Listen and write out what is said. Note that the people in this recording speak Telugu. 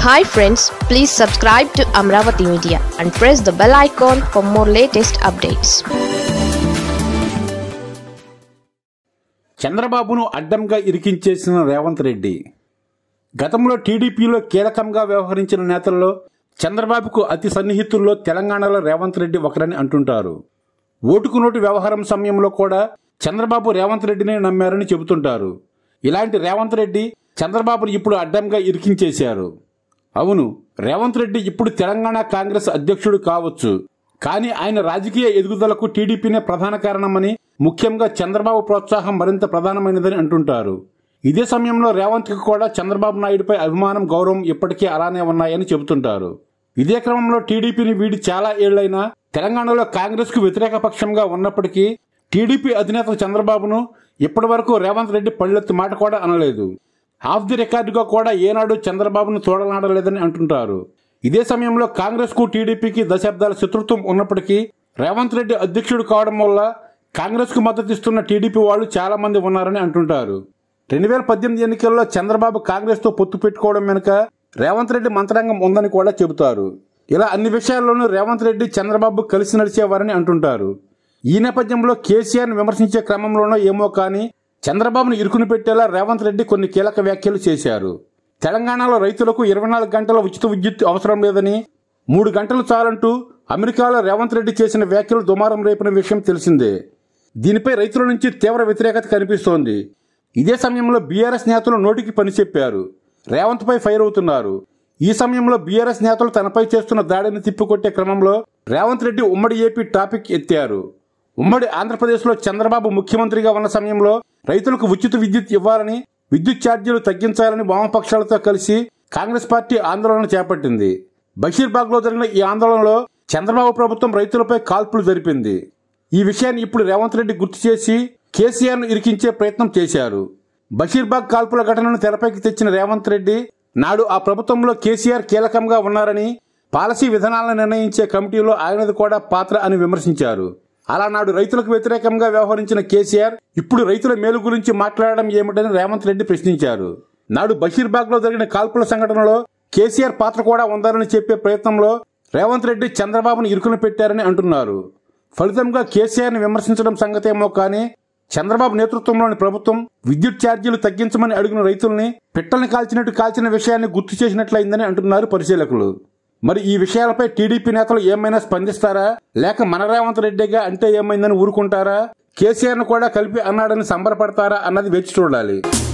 hi friends please subscribe to Amaravati media and press the bell icon for more latest updates చంద్రబాబును అడ్డంగా ఇరికించేసిన రేవంత్ రెడ్డి గతంలో టీడీపీలో కీలకంగా వ్యవహరించిన నేతల్లో చంద్రబాబుకు అతి సన్నిహితుల్లో తెలంగాణలో రేవంత్ రెడ్డి ఒకరని అంటుంటారు ఓటుకు నోటు వ్యవహారం సమయంలో కూడా చంద్రబాబు రేవంత్ రెడ్డినే నమ్మారని చెబుతుంటారు ఇలాంటి రేవంత్ రెడ్డి చంద్రబాబును ఇప్పుడు అడ్డంగా ఇరికించేశారు అవును రేవంత్ రెడ్డి ఇప్పుడు తెలంగాణ కాంగ్రెస్ అధ్యక్షుడు కావచ్చు కానీ ఆయన రాజకీయ ఎదుగుదలకు టీడీపీనే ప్రధాన కారణమని ముఖ్యంగా చంద్రబాబు ప్రోత్సాహం మరింత ప్రధానమైనదని అంటుంటారు ఇదే సమయంలో రేవంత్ కి కూడా చంద్రబాబు నాయుడుపై అభిమానం గౌరవం ఇప్పటికీ అలానే ఉన్నాయని చెబుతుంటారు ఇదే క్రమంలో టీడీపీని వీడి చాలా ఏళ్లైనా తెలంగాణలో కాంగ్రెస్ కు వ్యతిరేక పక్షంగా ఉన్నప్పటికీ టీడీపీ అధినేత చంద్రబాబును ఇప్పటి వరకు రేవంత్ రెడ్డి పళ్ళెత్తి మాట కూడా అనలేదు ఆఫ్ ది రికార్డుగా కూడా ఏనాడు చంద్రబాబును తోడలాడలేదని అంటుంటారు ఇదే సమయంలో కాంగ్రెస్ కు టీడీపీకి దశాబ్దాల శత్రుత్వం ఉన్నప్పటికీ రేవంత్ రెడ్డి అధ్యక్షుడు కావడం వల్ల కాంగ్రెస్ కు మద్దతు ఇస్తున్న టీడీపీ వాళ్ళు చాలా మంది ఉన్నారని అంటుంటారు రెండు వేల పద్దెనిమిది ఎన్నికల్లో చంద్రబాబు కాంగ్రెస్ తో పొత్తు పెట్టుకోవడం వెనుక రేవంత్ రెడ్డి మంత్రాంగం ఉందని కూడా చెబుతారు ఇలా అన్ని విషయాల్లోనూ రేవంత్ రెడ్డి చంద్రబాబు కలిసి నడిచేవారని అంటుంటారు ఈ నేపథ్యంలో కేసీఆర్ను విమర్శించే క్రమంలోనో ఏమో కానీ చంద్రబాబును ఇరుకుని పెట్టేలా రేవంత్ రెడ్డి కొన్ని కీలక వ్యాఖ్యలు చేశారు తెలంగాణలో రైతులకు ఇరవై నాలుగు గంటల ఉచిత విద్యుత్ అవసరం లేదని మూడు గంటలు చాలంటూ అమెరికాలో రేవంత్ రెడ్డి చేసిన వ్యాఖ్యలు దుమారం రేపిన విషయం తెలిసిందే దీనిపై రైతుల నుంచి తీవ్ర వ్యతిరేకత కనిపిస్తోంది ఇదే సమయంలో బీఆర్ఎస్ నేతలు నోటికి పని చెప్పారు రేవంత్ పై ఫైర్ అవుతున్నారు ఈ సమయంలో బీఆర్ఎస్ నేతలు తనపై చేస్తున్న దాడిని తిప్పికొట్టే క్రమంలో రేవంత్ రెడ్డి ఉమ్మడి ఏపీ టాపిక్ ఎత్తారు ఉమ్మడి ఆంధ్రప్రదేశ్లో చంద్రబాబు ముఖ్యమంత్రిగా ఉన్న సమయంలో రైతులకు ఉచిత విద్యుత్ ఇవ్వాలని విద్యుత్ ఛార్జీలు తగ్గించాలని వామపక్షాలతో కలిసి కాంగ్రెస్ పార్టీ ఆందోళన చేపట్టింది బషీర్బాగ్లో జరిగిన ఈ ఆందోళనలో చంద్రబాబు ప్రభుత్వం రైతులపై కాల్పులు జరిపింది ఈ విషయాన్ని ఇప్పుడు రేవంత్ రెడ్డి గుర్తు చేసి కేసీఆర్ను ఇరికించే ప్రయత్నం చేశారు బషీర్బాగ్ కాల్పుల ఘటనను తెరపైకి తెచ్చిన రేవంత్ రెడ్డి నాడు ఆ ప్రభుత్వంలో కేసీఆర్ కీలకంగా ఉన్నారని పాలసీ విధానాలను నిర్ణయించే కమిటీలో ఆయనది కూడా పాత్ర అని విమర్శించారు అలా నాడు రైతులకు వ్యతిరేకంగా వ్యవహరించిన కేసీఆర్ ఇప్పుడు రైతుల మేలు గురించి మాట్లాడడం ఏమిటని రేవంత్ రెడ్డి ప్రశ్నించారు నాడు బషీర్బాగ్ లో జరిగిన కాల్పుల సంఘటనలో కేసీఆర్ పాత్ర కూడా ఉందని చెప్పే ప్రయత్నంలో రేవంత్ రెడ్డి చంద్రబాబును ఇరుకున పెట్టారని అంటున్నారు ఫలితంగా కేసీఆర్ని విమర్శించడం సంగతేమో కానీ చంద్రబాబు నేతృత్వంలోని ప్రభుత్వం విద్యుత్ ఛార్జీలు తగ్గించమని అడిగిన రైతుల్ని పిట్టల్ని కాల్చినట్టు కాల్చిన విషయాన్ని గుర్తు చేసినట్లయిందని అంటున్నారు పరిశీలకులు మరి ఈ విషయాలపై టీడీపీ నేతలు ఏమైనా స్పందిస్తారా లేక మన రేవంత్ రెడ్డిగా అంటే ఏమైందని ఊరుకుంటారా కేసీఆర్ను కూడా కలిపి అన్నాడని సంబరపడతారా అన్నది వేచి చూడాలి